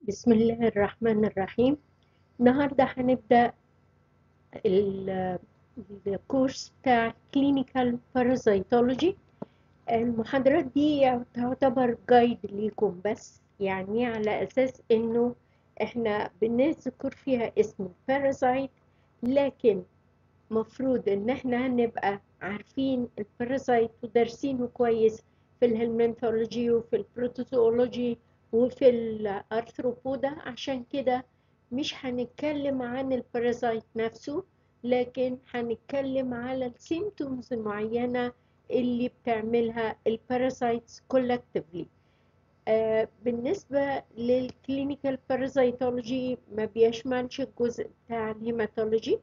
بسم الله الرحمن الرحيم النهاردة هنبدأ ال- الكورس بتاع Clinical Parasitology المحاضرات دي تعتبر جايد ليكم بس يعني على أساس إنه إحنا بنذكر فيها اسم البارازايت لكن مفروض إن إحنا نبقى عارفين البارازايت ودارسينه كويس في الهلمنثولوجي وفي البروتوزولوجي وفي الارثروبودا عشان كده مش هنتكلم عن البارازايت نفسه لكن هنتكلم على السيمتومز المعينة اللي بتعملها البارازايتس كولكتيفلي آه بالنسبة للكلينيكال بارازيتولوجي ما بيشملش الجزء بتاع الهيماتولوجي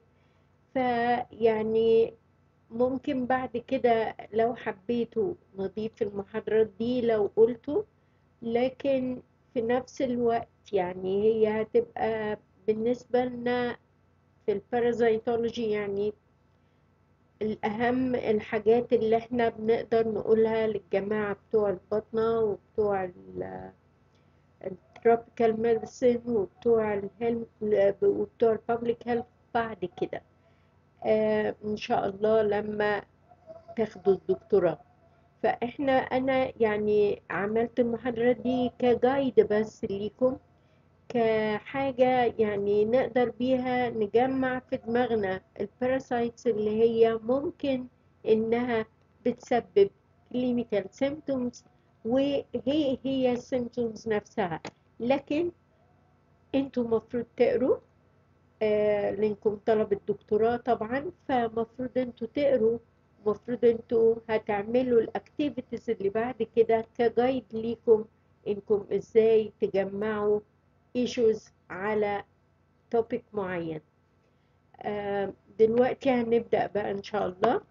فيعني ممكن بعد كده لو حبيتوا نضيف المحاضرات دي لو قلتوا لكن في نفس الوقت يعني هي هتبقى بالنسبة لنا في البارازيتولوجي يعني الأهم الحاجات اللي احنا بنقدر نقولها للجماعة بتوع البطنة وبتوع التروبيكال ميديسين وبتوع الهيلم وبتوع البابليك هيلث بعد كده آه إن شاء الله لما تاخدوا الدكتوراه فاحنا انا يعني عملت المحاضرات دي كجايد بس ليكم كحاجة يعني نقدر بيها نجمع في دماغنا الباراسايتس اللي هي ممكن انها بتسبب clinical symptoms وهي هي السيمتومز نفسها لكن انتوا مفروض تقروا آه لانكم طلب الدكتوراه طبعا فمفروض انتوا تقروا المفروض انتوا هتعملوا الاكتيفيتيز اللي بعد كده كجايد ليكم انكم ازاي تجمعوا ايشوز على توبيك معين آه دلوقتي هنبدأ بقى ان شاء الله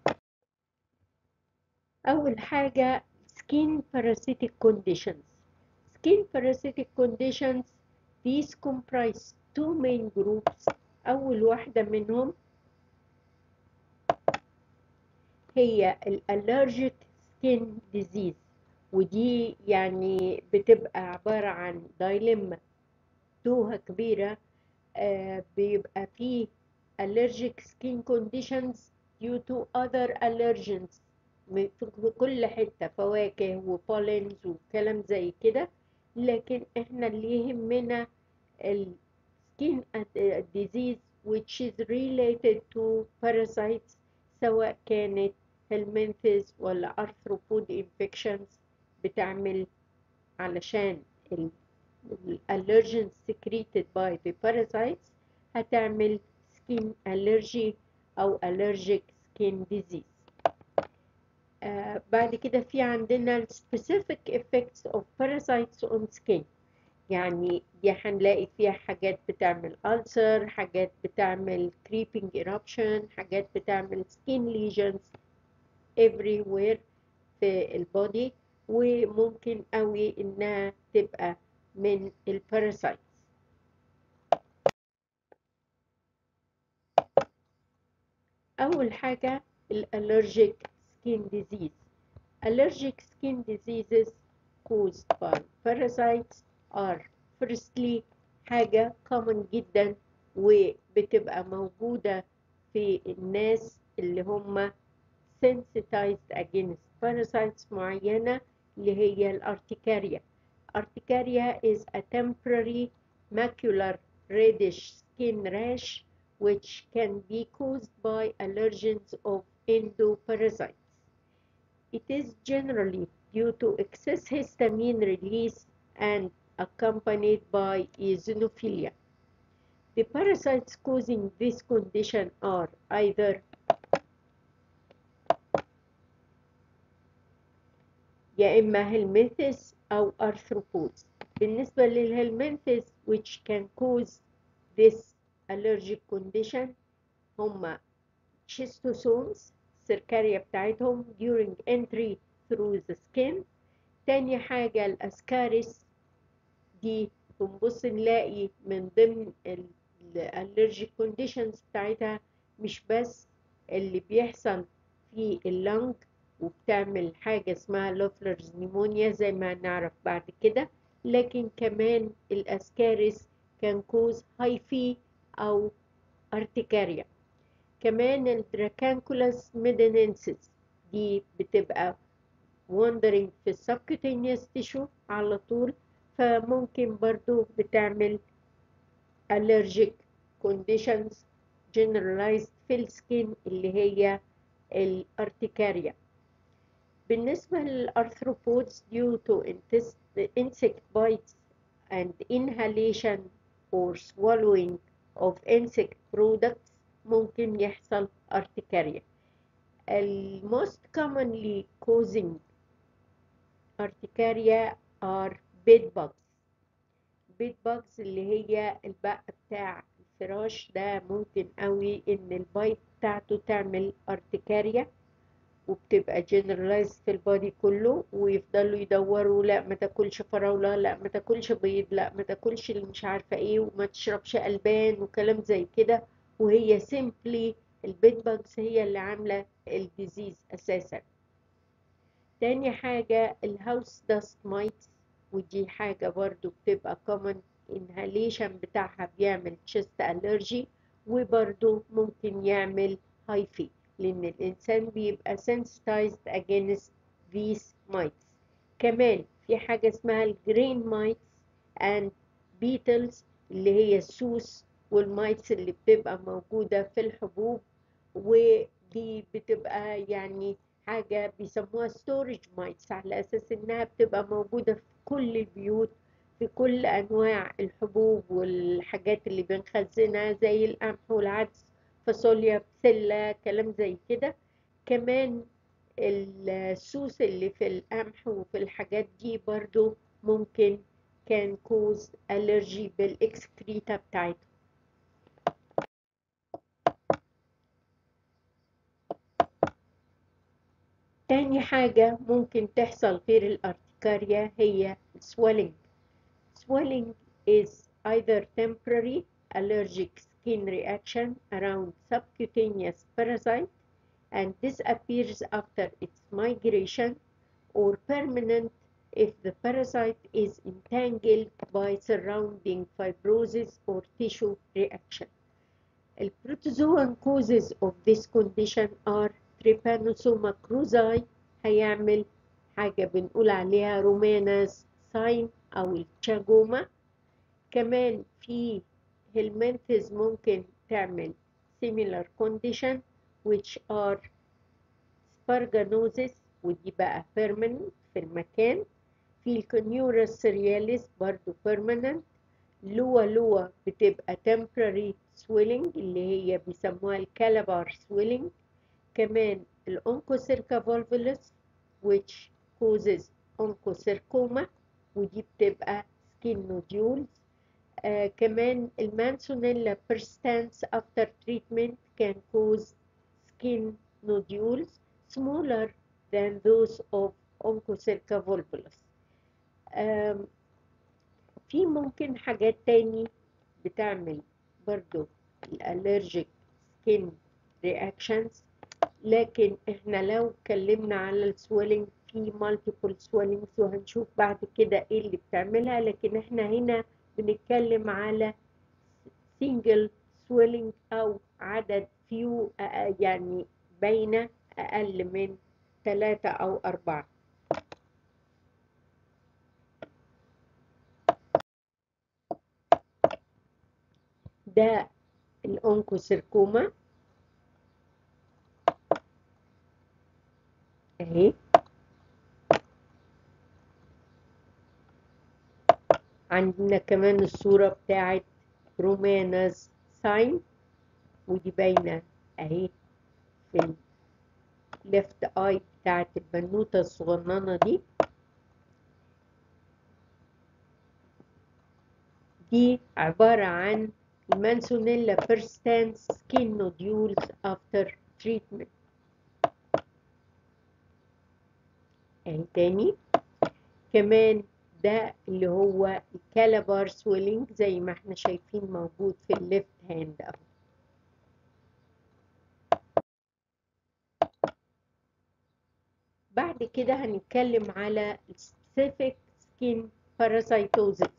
اول حاجة skin parasitic conditions skin parasitic conditions these comprise two main groups اول واحدة منهم هي الالرجيك سكين ديزيز ودي يعني بتبقى عبارة عن دايلما توهة كبيرة آه بيبقى فيه allergic skin conditions due to other allergens في كل حتة فواكه وبولينز وكلام زي كده لكن احنا اللي يهمنا السكين disease which is related to parasites سواء كانت هلمنثز ولا arthropod infections بتعمل علشان الالرجنز secreted by the parasites هتعمل skin allergy أو allergic skin disease آه بعد كده في عندنا specific effects of parasites on skin يعني دي هنلاقي فيها حاجات بتعمل ألسر حاجات بتعمل creeping eruption حاجات بتعمل skin lesions everywhere في البودي وممكن قوي انها تبقى من الباراسايتس اول حاجة الالرجيك skin disease allergic skin diseases caused by parasites are firstly حاجة common جدا وبتبقى موجودة في الناس اللي هم sensitized against parasites معينة اللي هي الارتكاريا Articaria is a temporary macular reddish skin rash which can be caused by allergens of endoparasites. It is generally due to excess histamine release and accompanied by eosinophilia. The parasites causing this condition are either يا إما helminthes أو arthropods. بالنسبة للhelminthes which can cause this allergic condition هما schistosomes السركاريا بتاعتهم during entry through the skin. تاني حاجة الأسكاريس دي بنبص نلاقي من ضمن الالرجيك كونديشنز بتاعتها مش بس اللي بيحصل في اللنج وبتعمل حاجة اسمها لوفلرز نيمونيا زي ما نعرف بعد كده لكن كمان الاسكاريس كان كوز هايفي او ارتكاريا كمان الدراكانكولاس ميدانينسيس دي بتبقى wandering في السبكوتينيوس تيشو على طول فممكن برضو بتعمل allergic conditions generalized في السكين اللي هي الارتكاريا بالنسبة للأرثروبودز due to insect bites and inhalation or swallowing of insect products ممكن يحصل ارتكاريا ال most commonly causing urticaria are bed bugs bed bugs اللي هي البق بتاع الفراش ده ممكن قوي ان البايت بتاعته تعمل ارتكاريا وبتبقى generalized في البادي كله ويفضلوا يدوروا لا ما تاكلش فراولة لا ما تاكلش بيض لا ما تاكلش اللي مش عارفة ايه وما تشربش ألبان وكلام زي كده وهي simply البيت باجز هي اللي عاملة الديزيز أساسا تاني حاجة الهاوس داست مايتس ودي حاجة برضو بتبقى common inhalation بتاعها بيعمل chest allergy وبرضو ممكن يعمل هايفي لأن الإنسان بيبقى sensitized against these mites كمان في حاجة اسمها الجرين مايتس and beetles اللي هي السوس والمايتس اللي بتبقى موجودة في الحبوب ودي بتبقى يعني حاجة بيسموها ستورج مايتس على أساس إنها بتبقى موجودة في كل البيوت في كل أنواع الحبوب والحاجات اللي بنخزنها زي القمح والعدس فاصوليا بسلة كلام زي كده كمان السوس اللي في القمح وفي الحاجات دي برضو ممكن كان كوز ألرجي بالإكسكريتا بتاعته تاني حاجة ممكن تحصل غير الارتكاريا هي swelling swelling is either temporary allergic skin reaction around subcutaneous parasite and disappears after its migration or permanent if the parasite is entangled by surrounding fibrosis or tissue reaction. The protozoan causes of this condition are trypanosoma cruzi هيعمل حاجة بنقول عليها رومانس ساين أو التشاجوما كمان في هيلمنثز ممكن تعمل similar condition which are sparganosis ودي بقى permanent في المكان في الكونيورس سيرياليس برضو permanent لوا لوا بتبقى temporary swelling اللي هي بيسموها الكالابار swelling كمان الأونكوسيركا فولفولس which causes onchocercoma ودي بتبقى skin nodules آه كمان المانسونيلا persistens after treatment can cause skin nodules smaller than those of onchocerca volvulus آم، في ممكن حاجات تاني بتعمل برضو الالرجيك سكين رياكشنز لكن احنا لو اتكلمنا على السويلنج في مالتيبل سويلنجز وهنشوف بعد كده ايه اللي بتعملها لكن احنا هنا بنتكلم على سنجل سويلنج او عدد فيو يعني بين اقل من ثلاثة او اربعة ده الأونكوسيركوما اهي عندنا كمان الصورة بتاعت روماناز ساين ودي باينة اهي في الليفت اي بتاعت البنوتة الصغننة دي دي عبارة عن المانسونيلا persistens skin nodules after treatment يعني تاني كمان ده اللي هو الكالابار سويلنج زي ما احنا شايفين موجود في الليفت هاند اهو بعد كده هنتكلم على specific skin parasitosis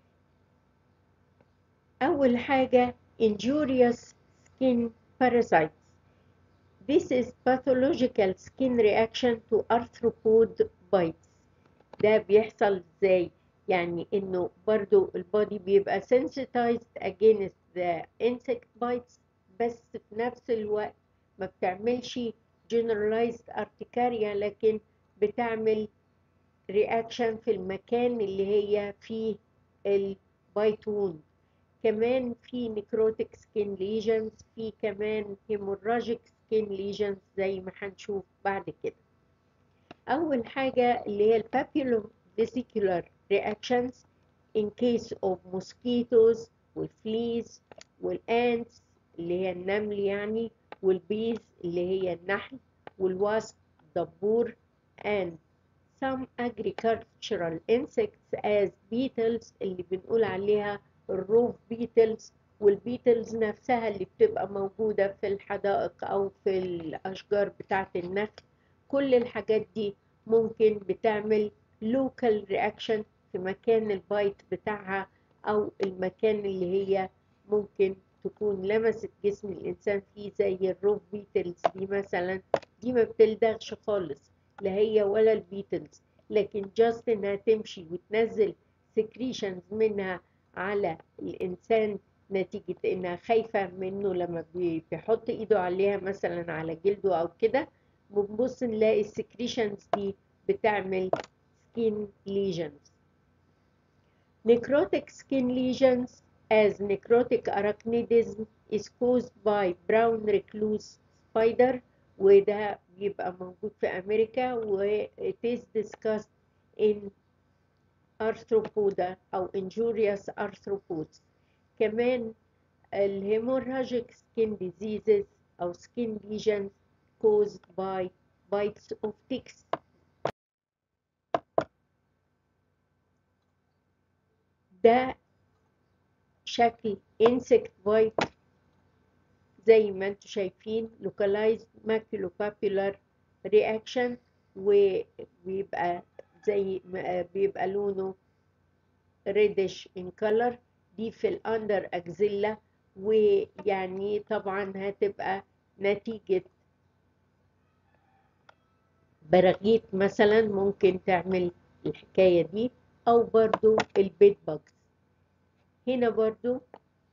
أول حاجة injurious skin parasites This is pathological skin reaction to arthropod bites ده بيحصل ازاي يعني انه برضو البودي بيبقى sensitized against the insect bites بس في نفس الوقت ما بتعملش generalized urticaria لكن بتعمل reaction في المكان اللي هي فيه البايت ووند كمان في necrotic skin lesions في كمان hemorrhagic skin lesions زي ما هنشوف بعد كده أول حاجة اللي هي papillomvesicular reactions in case of mosquitoes والفليز والانتس اللي هي النمل يعني والبيز اللي هي النحل والواسب دبور and some agricultural insects as beetles اللي بنقول عليها الروف بيتلز والبيتلز نفسها اللي بتبقى موجودة في الحدائق أو في الأشجار بتاعة النخل كل الحاجات دي ممكن بتعمل local reaction في مكان البايت بتاعها أو المكان اللي هي ممكن تكون لمست جسم الإنسان فيه زي الروف بيتلز دي مثلا دي ما بتلدغش خالص لا هي ولا البيتلز لكن جاست إنها تمشي وتنزل سكريشنز منها على الإنسان نتيجة إنها خايفة منه لما بيحط إيده عليها مثلا على جلده أو كده بنبص نلاقي السكريشنز دي بتعمل skin lesions necrotic skin lesions as necrotic arachnidism is caused by brown recluse spider وده بيبقى موجود في أمريكا و it is discussed in arthropoda أو injurious arthropods كمان الهيموراجيك skin diseases أو skin lesions caused by bites of ticks ده شكل insect bite زي ما انتم شايفين localized maculopapular reaction وبيبقى زي بيبقى لونه reddish in color دي في الاندر اكزيلا ويعني طبعا هتبقى نتيجة براغيث مثلا ممكن تعمل الحكاية دي او برضو البيت باجز هنا برضو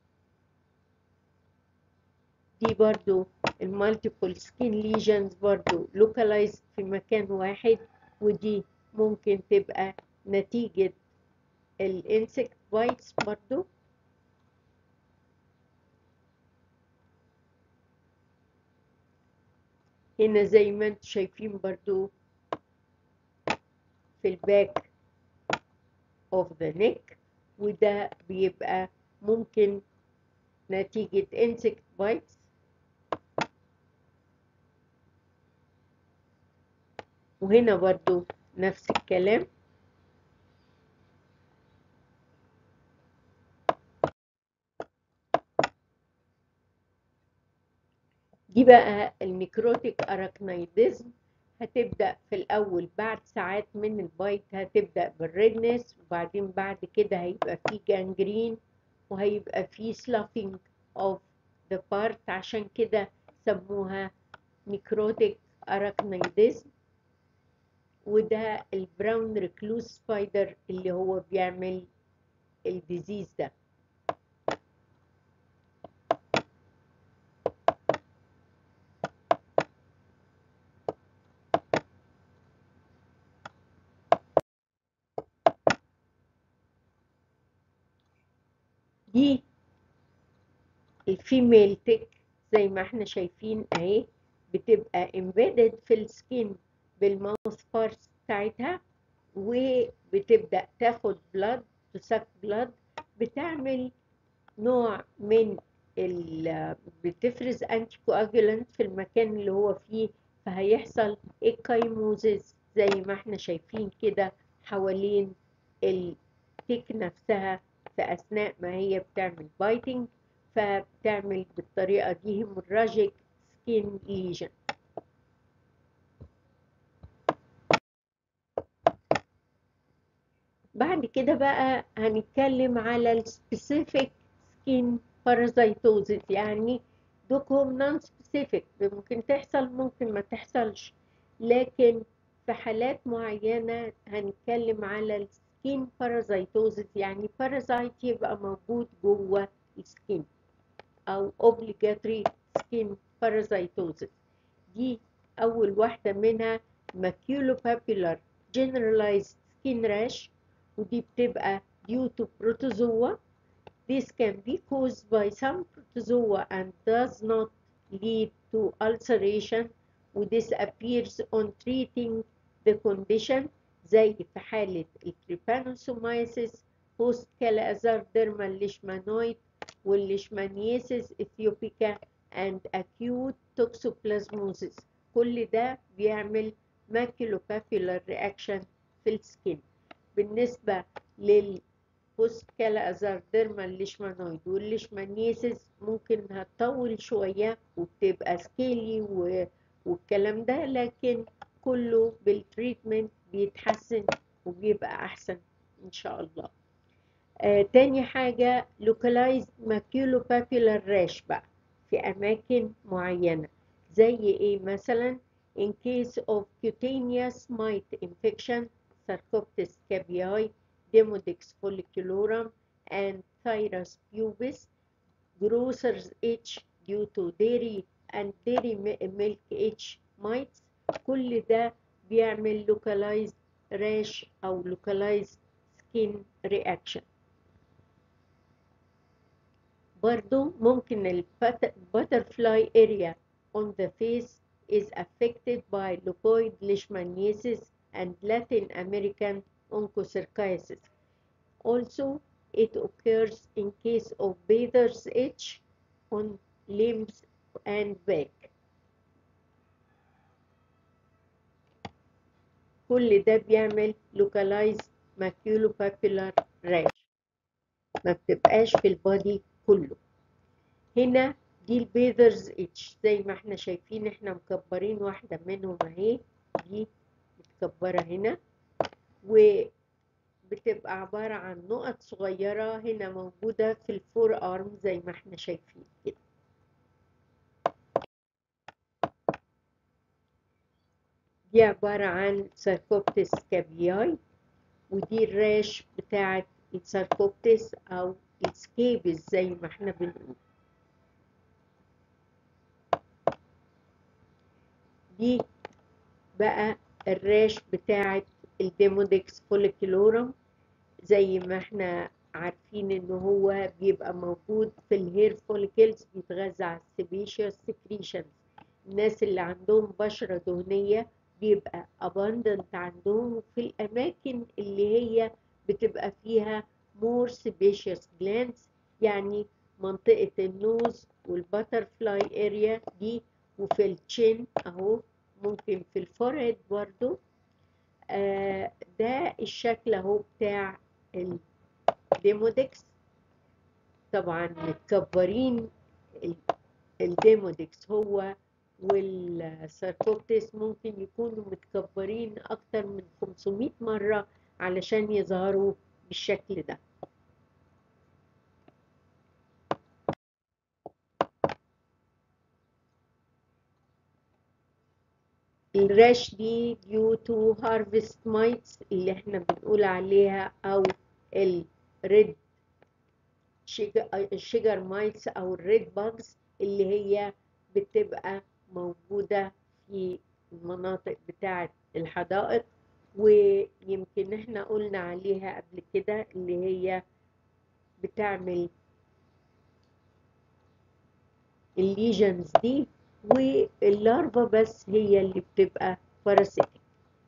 دي برضو المالتيبل سكين ليجنز برضو localized في مكان واحد ودي ممكن تبقى نتيجة الانسكت بايتس برضو هنا زي ما انتم شايفين برضو في الباك of the neck وده بيبقى ممكن نتيجة insect bites وهنا برضو نفس الكلام دي بقى النيكروتيك اراكنايدزم هتبدأ في الأول بعد ساعات من البايت هتبدأ بالريدنس وبعدين بعد كده هيبقى فيه جانجرين وهيبقى فيه سلافينج اوف ذا بارت عشان كده سموها نيكروتيك اراكنايدزم وده البراون ريكلوس سبايدر اللي هو بيعمل الديزيز ده دي الفيميل تك زي ما احنا شايفين اهي بتبقى embedded في السكين بالماوث بارتس بتاعتها وبتبدأ تاخد بلاد تسك بلاد بتعمل نوع من ال بتفرز انتي كواجولانت في المكان اللي هو فيه فهيحصل الكايموزيس زي ما احنا شايفين كده حوالين التيك نفسها في أثناء ما هي بتعمل بايتنج فبتعمل بالطريقة دي هيموراجيك سكين ليجن بعد كده بقى هنتكلم على السبيسيفيك سكين بارازيتوزيس يعني دوكهم نون سبيسيفيك ممكن تحصل ممكن ما تحصلش لكن في حالات معينة هنتكلم على السكين بارازيتوزيس يعني بارازايت يبقى موجود جوه السكين أو obligatory skin parasitosis دي أول واحدة منها maculopapular generalized skin rash ودي بتبقى due to protozoa This can be caused by some protozoa and does not lead to ulceration وthis appears on treating the condition زي في حالة التريبانوسومايسيس بوست كالازارديرمال ليشمانويد والليشمانياسيس اثيوبيكا and acute toxoplasmosis كل ده بيعمل maculopapular reaction في السكين بالنسبة للبوست كالازارديرمال ليشمانويد والليشمانياسيس ممكن هتطول شوية وبتبقى سكيلي و... والكلام ده لكن كله بالتريتمنت بيتحسن وبيبقى أحسن إن شاء الله آه تاني حاجة localized maculopapular rash بقى في أماكن معينة زي إيه مثلا in case of cutaneous mite infection Sarcoptes cabii Demodex folliculorum and Thyras pubis Grosser's itch due to dairy and dairy milk itch mites كل ده بيعمل localized rash أو localized skin reaction برضو ممكن البutterfly area on the face is affected by leukoid leishmaniasis and Latin American onchocerciasis. Also, it occurs in case of bather's itch on limbs and back. كل ده بيعمل localized maculopapular rash ما بتبقاش في البادي كله هنا دي البيذرز اتش زي ما احنا شايفين احنا مكبرين واحدة منهم اهي دي متكبرة هنا وبتبقى عبارة عن نقط صغيرة هنا موجودة في الفور ارم زي ما احنا شايفين كده دي عبارة عن ساركوبتس كابياي ودي الراش بتاعت الساركوبتس أو السكيبس زي ما احنا بنقول دي بقى الراش بتاعت الديمودكس فوليكيلورم زي ما احنا عارفين ان هو بيبقى موجود في الهير فوليكلز بيتغذى على السبيشيوس سكريشنز الناس اللي عندهم بشرة دهنية بيبقى abundant عندهم في الأماكن اللي هي بتبقى فيها more sebaceous glands يعني منطقة النوز والباترفلاي اريا دي وفي التشين اهو ممكن في الفورهيد برضو آه ده الشكل اهو بتاع الديمودكس طبعا متكبرين الديمودكس هو والساركوبتس ممكن يكونوا متكبرين أكتر من 500 مرة علشان يظهروا بالشكل ده الراش دي due to harvest mites اللي احنا بنقول عليها او الريد الشجر مايتس او الريد باجز اللي هي بتبقى موجودة في المناطق بتاعة الحدائق ويمكن احنا قلنا عليها قبل كده اللي هي بتعمل الليجنز دي واللارفا بس هي اللي بتبقى باراسيتيك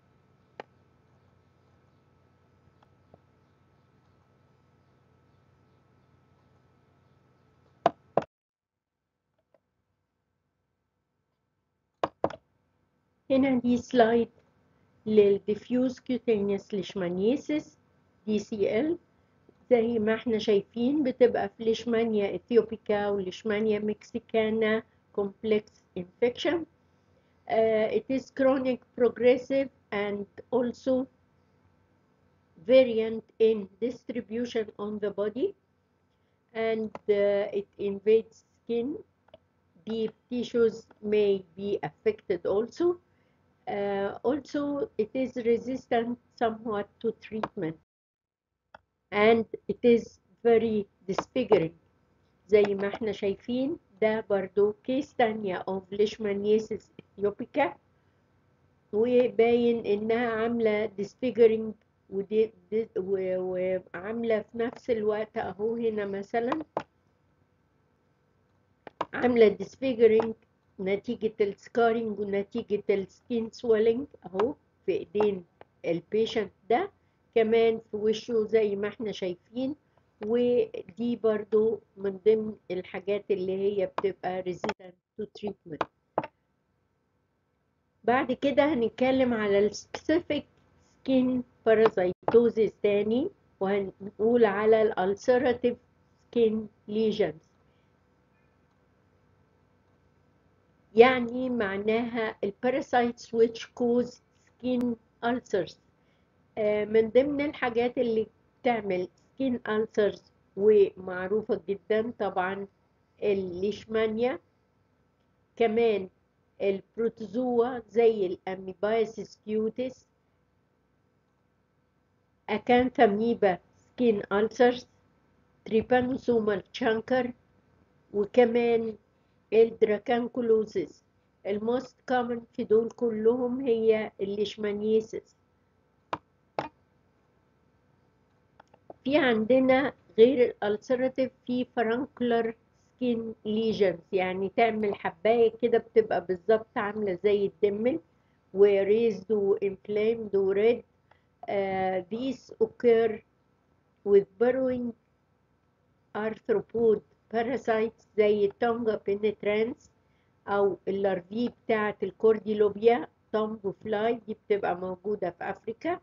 هنا دي سلايد للديفيوز كيوتينيوس ليشمانيسيس دي سي ال زي ما احنا شايفين بتبقى في ليشمانيا اثيوبيكا وليشمانيا مكسيكانا complex infection. Uh, it is chronic, progressive, and also variant in distribution on the body and uh, it invades skin. Deep tissues may be affected also. Uh, also, it is resistant somewhat to treatment and it is very disfiguring. زي ما احنا شايفين ده برضو كيس تانية of leishmaniasis ethiopica وباين انها عاملة disfiguring ودي دي وعاملة في نفس الوقت اهو هنا مثلا عاملة disfiguring نتيجة السكارينج ونتيجة السكين سويلنج اهو في ايدين البيشنت ده كمان في وشه زي ما احنا شايفين ودي برضو من ضمن الحاجات اللي هي بتبقى resistant to treatment بعد كده هنتكلم على السبيسيفيك سكين بارازيتوزيس تاني وهنقول على الالسراتيف سكين ليجنز يعني معناها الباراسايتس which cause skin ulcers آه من ضمن الحاجات اللي بتعمل skin ulcers ومعروفة جدا طبعا الليشمانيا كمان البروتوزوا زي الاميبايسيس كيوتس اكانثاميبا سكين ألسرز تريبانوسومال تشانكر وكمان الدراكانكولوزيس الموست كومن في دول كلهم هي الليشمانيسيس في عندنا غير الالسراتيف في فرانكولار سكين ليجنز يعني تعمل حباية كده بتبقى بالظبط عاملة زي الدمل وريزد وانفلامد وريد uh, these occur with burrowing arthropod parasites زي التونجا penetrans أو اللارفي بتاعة الكورديلوبيا تومبو فلاي دي بتبقى موجودة في أفريكا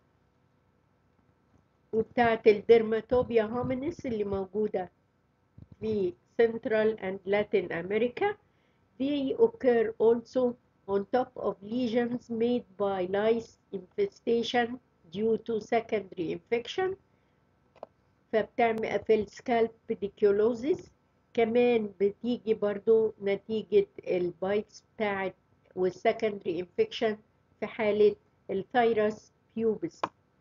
وبتاعة الدرماتوبيا هومينيس اللي موجودة في Central and Latin America. They occur also on top of lesions made by lice infestation due to secondary infection. فبتعمل في السكالب بيديكيولوزيس كمان بتيجي برضو نتيجة البايتس بتاعت والسكندري انفكشن في حالة الثايرس بيوبس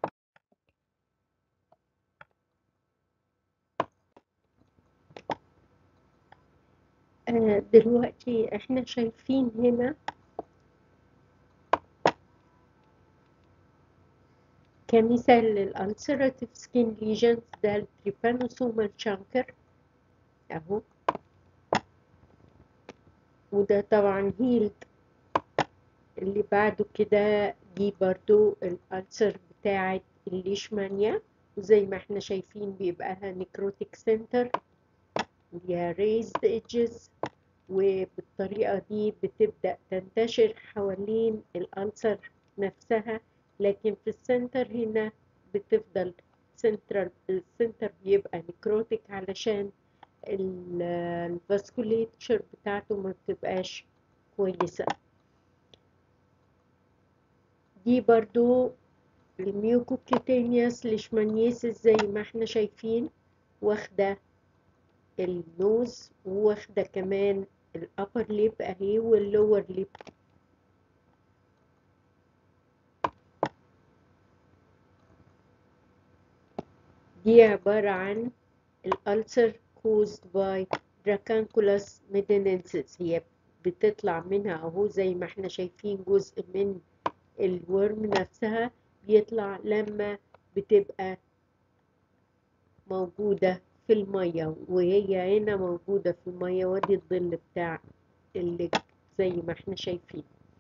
آه دلوقتي احنا شايفين هنا كمثال للألسراتيف سكين ليجنز ده التريبانوسومال شانكر اهو وده طبعا هيلد اللي بعده كده دي برضو الألسر بتاعت الليشمانيا وزي ما احنا شايفين بيبقى لها نيكروتيك سنتر ليها raised edges وبالطريقة دي بتبدأ تنتشر حوالين الألسر نفسها لكن في السنتر هنا بتفضل سنترال السنتر بيبقى نيكروتيك علشان الفاسكوليتشر بتاعته ما بتبقاش كويسة دي برضو الميوكوكيتينيوس ليشمانيسيس زي ما احنا شايفين واخدة النوز واخدة كمان الأبر ليب اهي واللور ليب دي عبارة عن الألسر caused by Dracunculus medinensis هي بتطلع منها اهو زي ما احنا شايفين جزء من الورم نفسها بيطلع لما بتبقى موجودة في المية وهي هنا موجودة في المية ودي الظل بتاع اللي زي ما احنا شايفين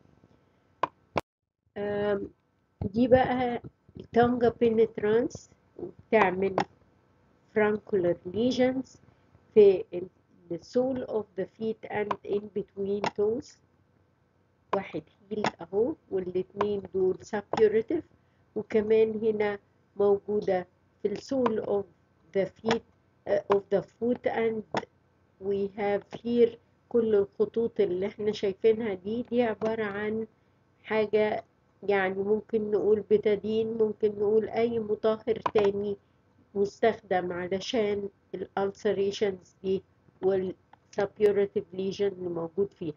دي بقى التونجا بينترانس وبتعمل francular lesions في the sole of the feet and in between toes واحد هيل اهو والاتنين دول suppurative وكمان هنا موجودة في السول of the feet uh, of the foot and we have here كل الخطوط اللي احنا شايفينها دي دي عبارة عن حاجة يعني ممكن نقول بتادين ممكن نقول أي مطهر تاني مستخدم علشان الالسريشنز دي والسبيورتيف ليجن اللي موجود فيها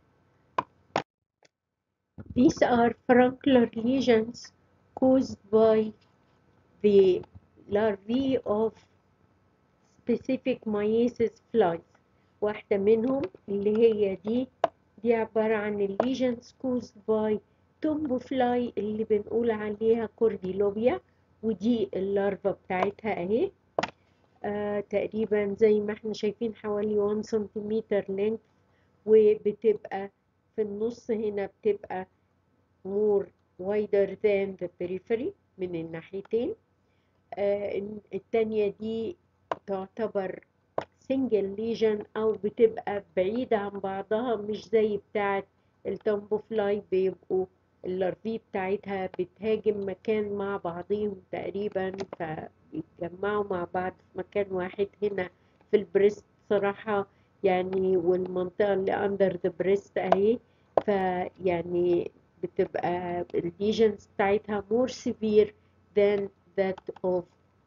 These are furuncular lesions caused by the larvae of specific myiasis flies واحدة منهم اللي هي دي دي عبارة عن الليجنز caused by تومبو فلاي اللي بنقول عليها كورديلوبيا ودي اللارفا بتاعتها اهي آه تقريبا زي ما احنا شايفين حوالي 1 سنتيمتر لينث وبتبقى في النص هنا بتبقى more wider than the periphery من الناحيتين آه التانية دي تعتبر single lesion أو بتبقى بعيدة عن بعضها مش زي بتاعة التومبوفلاي بيبقوا اللارفي بتاعتها بتهاجم مكان مع بعضهم تقريبا فبيتجمعوا مع بعض في مكان واحد هنا في البريست صراحة يعني والمنطقة اللي أندر ذا بريست أهي فيعني بتبقى الليجنز بتاعتها more severe than that of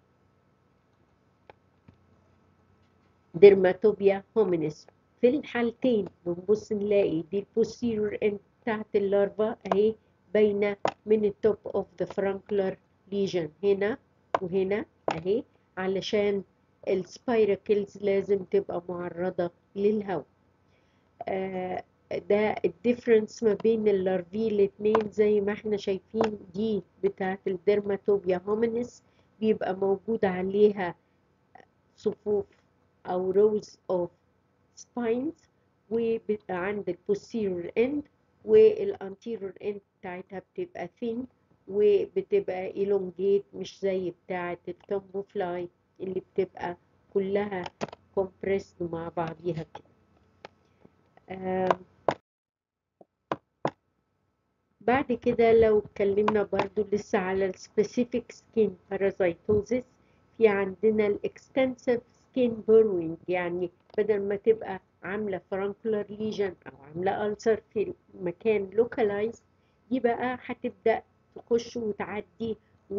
dermatobia hominis في الحالتين بنبص نلاقي دي البوستيرور end بتاعت اللارفا اهي باينة من التوب اوف ذا فرانكلر ليجن هنا وهنا اهي علشان السبايركلز لازم تبقى معرضة للهواء آه ده الديفرنس ما بين اللارفي الاتنين زي ما احنا شايفين دي بتاعت الديرماتوبيا هومينيس بيبقى موجود عليها صفوف او روز اوف spines وعند البوستيرور end والانتيرور end بتاعتها بتبقى thin وبتبقى elongate مش زي بتاعة التومبو فلاي اللي بتبقى كلها compressed مع بعضيها كده آه بعد كده لو اتكلمنا برضو لسه على السبيسيفيك سكين بارازيتوزيس في عندنا الاكستنسيف سكين بوروينج يعني بدل ما تبقى عامله فرانكولار ليجن او عامله ألسر في مكان لوكالايز دي بقى هتبدا تخش وتعدي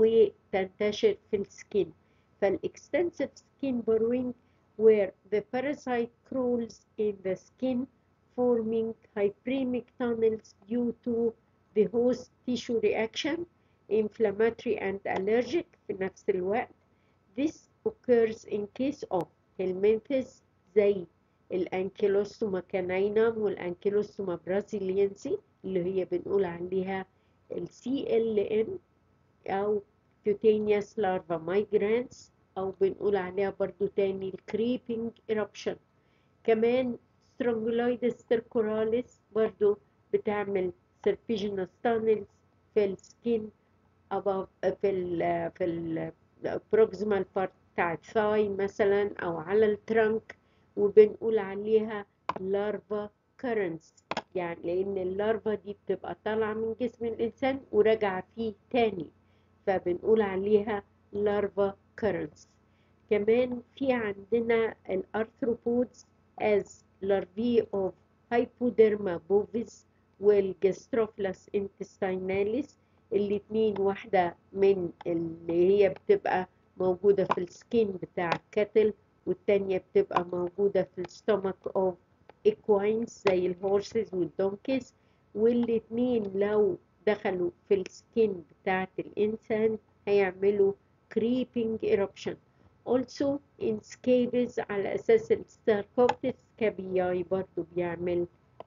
وتنتشر في السكين فالاكستنسيف سكين بوروينج where the parasite crawls in the skin forming hyperemic tunnels due to the host tissue reaction inflammatory and allergic في نفس الوقت this occurs in case of helminthes زي الانكيلوستوما كانينم والانكيلوستوما برازيلينسي اللي هي بنقول عليها السي ال ام او cutaneous larva migrans او بنقول عليها برضو تاني الكريبنج eruption كمان strongyloides stercoralis برضو بتعمل serpiginous tunnels في السكين above في ال في ال proximal part بتاع الثاي مثلا او على الترنك وبنقول عليها لارفا كرنس يعني لان اللارفا دي بتبقى طالعه من جسم الانسان وراجعه فيه تاني فبنقول عليها لارفا كرنس كمان في عندنا الارثروبودز as larvae of hypoderma bovis والجستروفلاس intestinalis الاتنين واحدة من اللي هي بتبقى موجودة في السكين بتاع الكتل والتانية بتبقى موجودة في الستومك اوف equines زي الهورسز والدونكيز والاتنين لو دخلوا في السكين بتاعت الإنسان هيعملوا creeping eruption also in scabies على أساس الستاركوبتس كابياي برضو بيعمل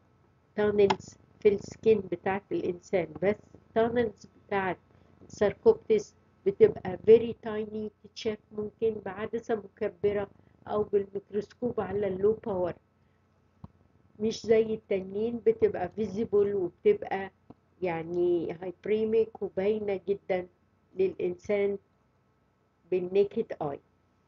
tunnels في السكين بتاعت الإنسان بس tunnels بتاعت الساركوبتس بتبقى very tiny تتشاف ممكن بعدسة مكبرة أو بالميكروسكوب على اللو باور مش زي التانيين بتبقى visible وبتبقى يعني هايبريميك وباينة جدا للإنسان بالنيكد آي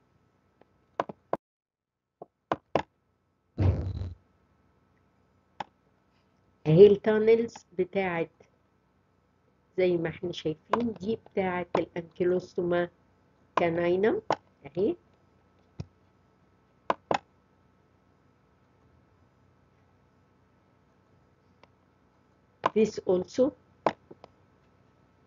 اهي التانلز بتاعت زي ما احنا شايفين دي بتاعت الانكيلوستوما كانينم اهي this also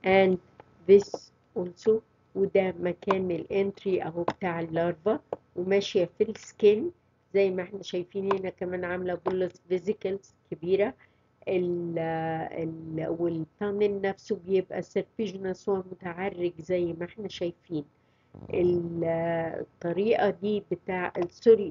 and this also وده مكان الانتري اهو بتاع اللارفا وماشيه في السكين زي ما احنا شايفين هنا كمان عامله بولس فيزيكلز كبيره ال ال والتانل نفسه بيبقى سيرفيجنس ومتعرج زي ما احنا شايفين الطريقه دي بتاع سوري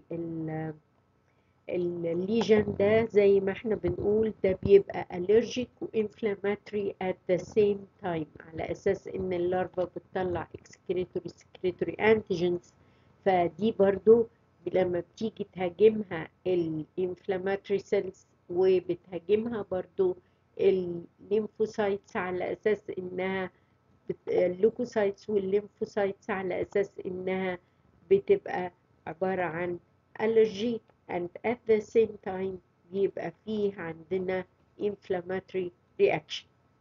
الليجن ده زي ما احنا بنقول ده بيبقى allergic و inflammatory at the same time على اساس ان اللارفا بتطلع excretory secretory antigens فدي برضو لما بتيجي تهاجمها الانفلاماتوري سيلز وبتهاجمها برضو الليمفوسايتس على اساس انها اللوكوسايتس والليمفوسايتس على اساس انها بتبقى عبارة عن allergy and at the same time بيبقى فيه عندنا inflammatory reaction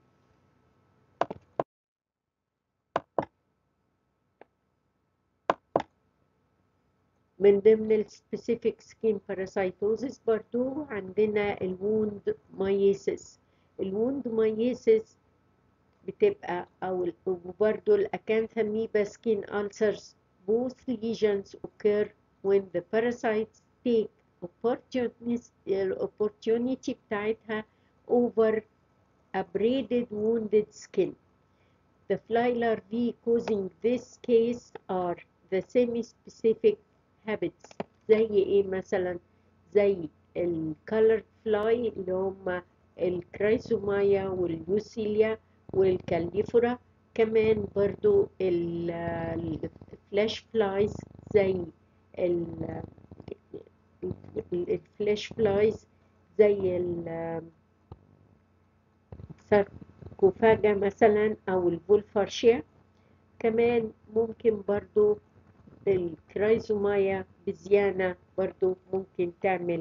من ضمن السبيسيفيك سكين باراسايتوزيس برضو عندنا الووند مايسيس الووند مايسيس بتبقى او برضو الاكانثاميبا سكين ulcers both lesions occur when the parasites take opportunity بتاعتها over abraded wounded skin. The fly larvae causing this case are the semi-specific habits زي ايه مثلا زي الكالر فلاي اللي هم الكرايسومايا واليوسيليا والكاليفورا كمان برضو الفلاش فلايز زي الفلاش فلايز زي الساركوفاجا مثلا او الفولفارشيا كمان ممكن برضو الكرايزومايا بزيانة برضو ممكن تعمل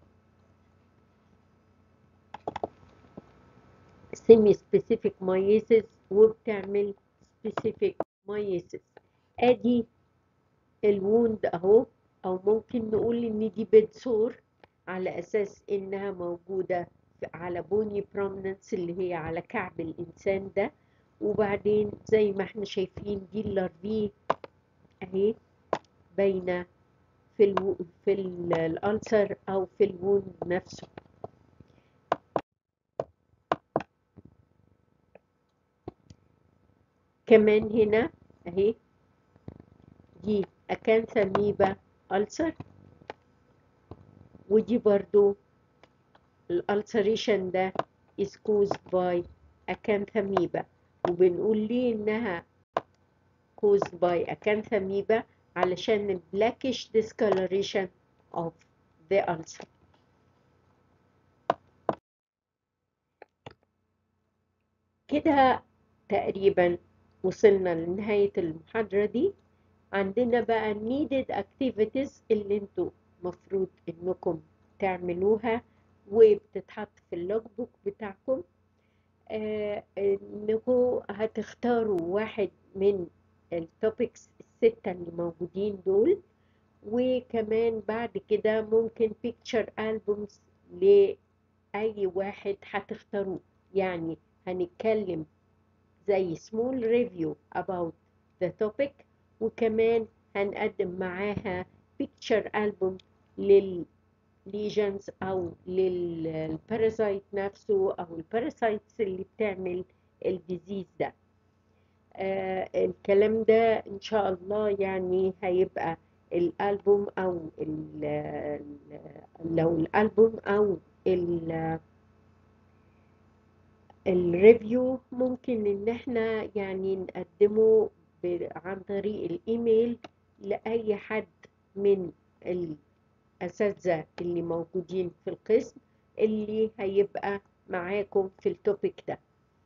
سيمي سبيسيفيك مايسيس وبتعمل سبيسيفيك مايسيس ادي الووند اهو او ممكن نقول ان دي بيدسور على اساس انها موجودة على بوني برومننس اللي هي على كعب الانسان ده وبعدين زي ما احنا شايفين دي اللارفي اهي باينة في الو... في الألسر أو في الوند نفسه كمان هنا اهي دي أكانثاميبا ألسر ودي برضو الألسريشن ده is caused by أكانثاميبا وبنقول ليه إنها caused by أكانثاميبا علشان ال blackish discoloration of the ulcer. كده تقريبا وصلنا لنهاية المحاضرة دي عندنا بقى needed activities اللي انتوا مفروض انكم تعملوها وبتتحط في اللوج بوك بتاعكم آه انكم هتختاروا واحد من التوبكس الستة اللي موجودين دول وكمان بعد كده ممكن picture albums لأي واحد هتختاروه يعني هنتكلم زي small review about the topic وكمان هنقدم معاها picture album للليجنز أو للبارازايت نفسه أو الباراسايتس اللي بتعمل الديزيز ده آه الكلام ده ان شاء الله يعني هيبقى الالبوم او ال لو الالبوم او الريفيو ممكن ان احنا يعني نقدمه عن طريق الايميل لاي حد من الاساتذه اللي موجودين في القسم اللي هيبقى معاكم في التوبيك ده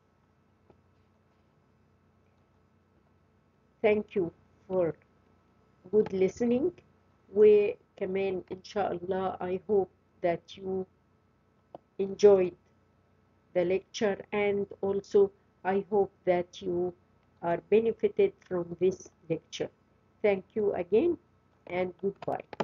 thank you for good listening وكمان إن شاء الله I hope that you enjoyed the lecture and also I hope that you are benefited from this lecture. Thank you again and goodbye.